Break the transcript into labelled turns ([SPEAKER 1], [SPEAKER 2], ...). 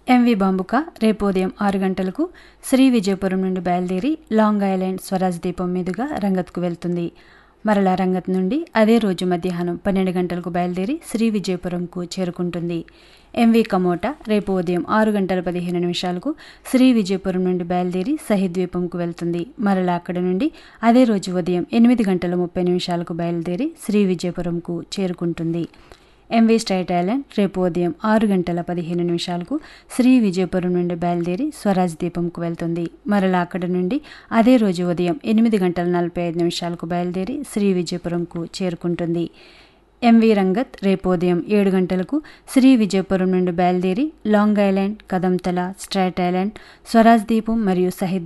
[SPEAKER 1] MV బాంబుక రేపు ఉదయం ఆరు గంటలకు శ్రీ విజయపురం నుండి బయలుదేరి లాంగ్ ఐలాండ్ స్వరాజ్ దీపం మీదుగా రంగత్కు వెళ్తుంది మరలా రంగత్ నుండి అదే రోజు మధ్యాహ్నం పన్నెండు గంటలకు బయలుదేరి శ్రీ విజయపురంకు చేరుకుంటుంది ఎంవి కమోటా రేపు ఉదయం ఆరు గంటల పదిహేను నిమిషాలకు శ్రీ విజయపురం నుండి బయలుదేరి సహిద్ ద్వీపంకు వెళ్తుంది మరలా అక్కడ నుండి అదే రోజు ఉదయం ఎనిమిది గంటల ముప్పై నిమిషాలకు బయలుదేరి శ్రీ విజయపురంకు చేరుకుంటుంది ఎంవి స్ట్రైట్ ఐలాండ్ రేపు ఉదయం ఆరు గంటల పదిహేను నిమిషాలకు శ్రీ విజయపురం నుండి బయలుదేరి స్వరాజ్ దీపంకు వెళ్తుంది మరలా అక్కడ నుండి అదే రోజు ఉదయం ఎనిమిది గంటల నలభై ఐదు నిమిషాలకు బయలుదేరి శ్రీ విజయపురంకు చేరుకుంటుంది ఎంవి రంగత్ రేపు ఉదయం ఏడు గంటలకు శ్రీ విజయపురం నుండి బయలుదేరి long island Kadamtala strait island Swaraj దీపం మరియు సహిద్